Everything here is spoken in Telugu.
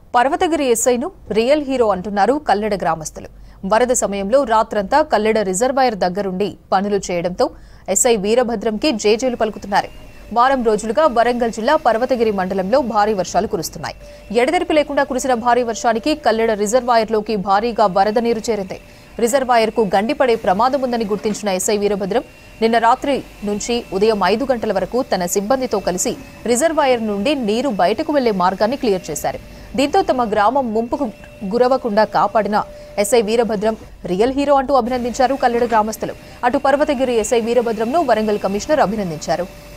పర్వతగిరి ఎస్ఐను రియల్ హీరో అంటున్నారు కల్లెడ గ్రామస్తులు వరద సమయంలో రాత్రంతా కల్లెడ రిజర్వాయర్ దగ్గరుండి పనులు చేయడంతో ఎస్ఐ వీరభద్రంకి జేజేలు పలుకుతున్నారు వారం రోజులుగా వరంగల్ జిల్లా పర్వతగిరి మండలంలో భారీ వర్షాలు కురుస్తున్నాయి ఎడతెరిపి లేకుండా కురిసిన భారీ వర్షానికి కల్లెడ రిజర్వాయర్లోకి భారీగా వరద నీరు చేరింది రిజర్వాయర్కు గండిపడే ప్రమాదం ఉందని గుర్తించిన ఎస్ఐ వీరభద్రం నిన్న రాత్రి నుంచి ఉదయం ఐదు గంటల వరకు తన సిబ్బందితో కలిసి రిజర్వాయర్ నుండి నీరు బయటకు వెళ్లే మార్గాన్ని క్లియర్ చేశారు దీంతో తమ గ్రామం ముంపుకు గురవకుండా కాపాడిన ఎస్ఐ వీరభద్రం రియల్ హీరో అంటూ అభినందించారు కల్లెడ గ్రామస్తులు అటు పర్వతగిరి ఎస్ఐ వీరభద్రంను వరంగల్ కమిషనర్ అభినందించారు